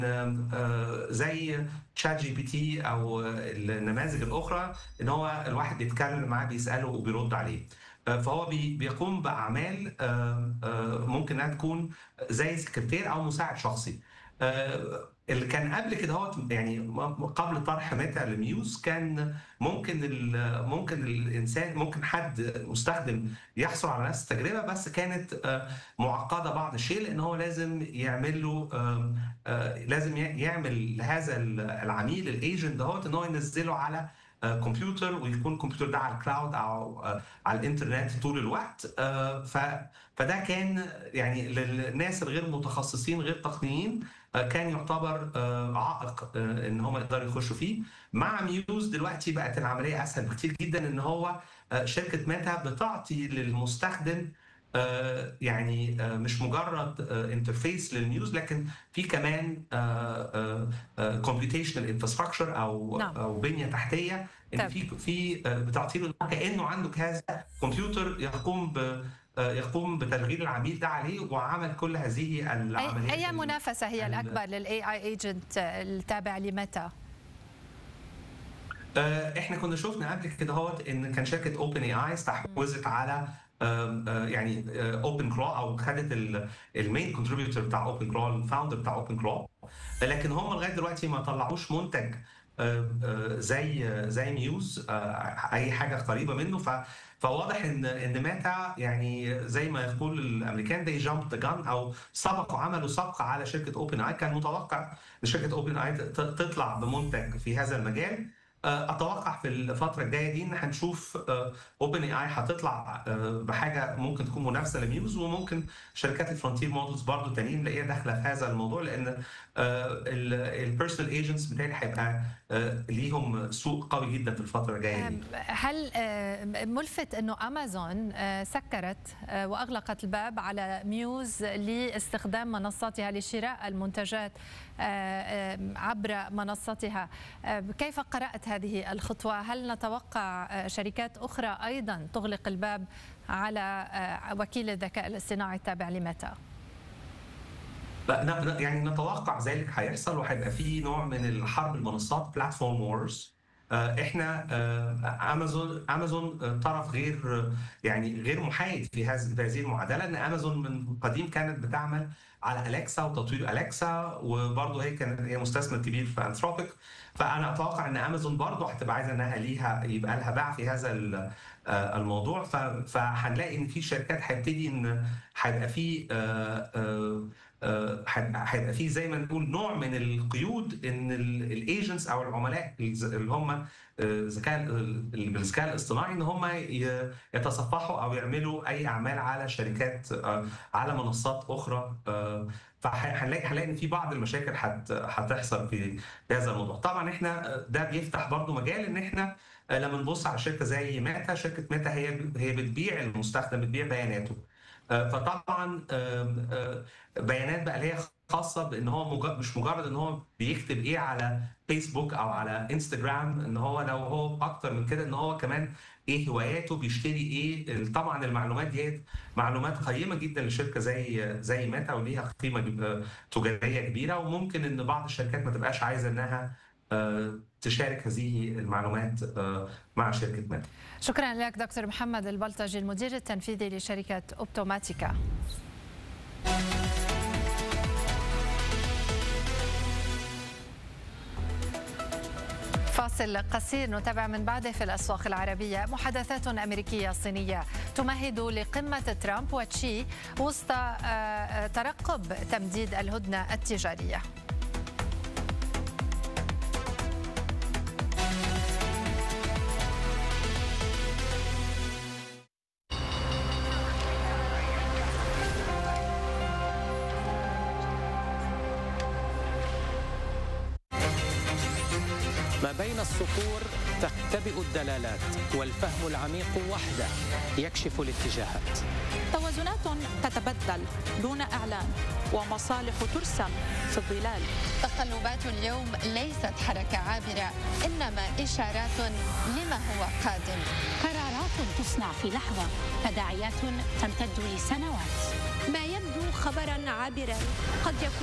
آه، زي تشات جي بي تي او النماذج الاخرى ان هو الواحد بيتكلم معاه بيساله وبيرد عليه آه، فهو بي- بيقوم باعمال آه، آه، ممكن انها تكون زي سكرتير او مساعد شخصي آه، اللي كان قبل كده هو يعني م- قبل طرح ميتا لميوز كان ممكن ال- ممكن الانسان ممكن حد مستخدم يحصل على نفس التجربه بس كانت آه، معقده بعض الشيء لان هو لازم يعمل له آم، آه، لازم ي- يعمل لهذا العميل الايجنت دهوت ان هو ينزله على آه، كمبيوتر ويكون الكمبيوتر ده على الكلاود او آه، على الانترنت طول الوقت آه، ف فده كان يعني للناس الغير متخصصين غير تقنيين آه، كان يعتبر آه، عائق آه، ان هم يقدروا يخشوا فيه مع ميوز دلوقتي بقت العمليه اسهل بكتير جدا ان هو آه، شركه ميتا بتعطي للمستخدم آه، يعني آه، مش مجرد انترفيس للنيوز لكن في كمان كومبيوتيشنال انفراستراكشر او نعم. او بنيه تحتيه ان طيب. في في آه، بتعطي له كانه عنده جهاز كمبيوتر يقوم ب آه، يقوم بتشغيل العميل ده عليه وعمل كل هذه العمليات أي, أي ال- منافسة هي ال- الأكبر للاي اي ايجنت التابع لمتى؟ آه، احنا كنا شفنا قبل كده هوت ان كان شركه اوبن اي اي استحوذت على آم، آه، يعني اوبن كرو او خدت المين كونتريبيوتور بتاع اوبن كرو الفاوندر بتاع اوبن كرو لكن هم لغايه دلوقتي ما طلعوش منتج آه، آه، زي زي ميوز آه، اي حاجه قريبه منه ف فواضح ان ان ميتا يعني زي ما يقول الامريكان they jumped the gun او سبقوا عملوا سبق على شركه اوبن اي كان متوقع ان شركه اوبن اي تطلع بمنتج في هذا المجال آه، اتوقع في الفتره الجايه دي ان هنشوف اوبن اي اي هتطلع آه، بحاجه ممكن تكون منافسه لميوز وممكن شركات الفرونتير مودلز برضو تانيين نلاقيها داخله في هذا الموضوع لان البيرسونال ايجنتس بالتالي هيبقى آه، ليهم سوق قوي جدا في الفتره الجايه دي. هل آه، ملفت انه امازون آه، سكرت آه، واغلقت الباب على ميوز لاستخدام منصاتها لشراء المنتجات آه، آه، عبر منصتها آه، كيف قرات هذه الخطوه هل نتوقع آه، شركات اخرى ايضا تغلق الباب على آه، وكيل الذكاء الاصطناعي التابع لمتى لا ن- ن- يعني نتوقع ذلك هيحصل وهيبقى في نوع من الحرب المنصات بلاتفورم وورز احنا آه، امازون امازون آه، طرف غير آه، يعني غير محايد في هذه في هذه المعادله ان امازون من قديم كانت بتعمل على اليكسا وتطوير اليكسا وبرضه هي كانت هي مستثمر كبير في انثروبيك فانا اتوقع ان امازون برضه هتبقى عايزه انها ليها يبقى لها باع في هذا ال- آه، الموضوع ف- فهنلاقي ان في شركات هيبتدي ان هيبقى في آه، آه، آه، هيبقى هيبقى في زي ما نقول نوع من القيود ان الايجنتس او العملاء الز- اللي هم آه، ذكاء اللي بالذكاء الاصطناعي ان هم ي- يتصفحوا او يعملوا اي اعمال على شركات آه، على منصات اخرى آه، فهنلاقي هنلاقي ان في بعض المشاكل هت- هتحصل في في هذا الموضوع طبعا احنا آه، ده بيفتح برضو مجال ان احنا آه، لما نبص على شركه زي ميتا شركه ميتا هي هي بتبيع المستخدم بتبيع بياناته آه، فطبعا آم، آه، بيانات بقى اللي هي خاصه بان هو مج- مش مجرد ان هو بيكتب ايه على فيسبوك او على انستجرام ان هو لو هو اكتر من كده ان هو كمان ايه هواياته بيشتري ايه طبعا المعلومات دي معلومات قيمه جدا لشركه زي زي ميتا وليها قيمه جب- تجاريه كبيره وممكن ان بعض الشركات ما تبقاش عايزه انها آه، تشارك هذه المعلومات آه، مع شركه ميتا شكرا لك دكتور محمد البلطجي المدير التنفيذي لشركه اوبتوماتيكا فاصل قصير نتابع من بعده في الأسواق العربية محادثات أمريكية صينية تمهد لقمة ترامب وتشي وسط آه، آه، ترقب تمديد الهدنة التجارية ما بين السطور تختبئ الدلالات والفهم العميق وحده يكشف الاتجاهات توازنات تتبدل دون إعلان ومصالح ترسم في الظلال تقلبات اليوم ليست حركة عابرة إنما إشارات لما هو قادم قرارات تصنع في لحظة تداعيات تمتد لسنوات ما يبدو خبرا عابرا قد يكون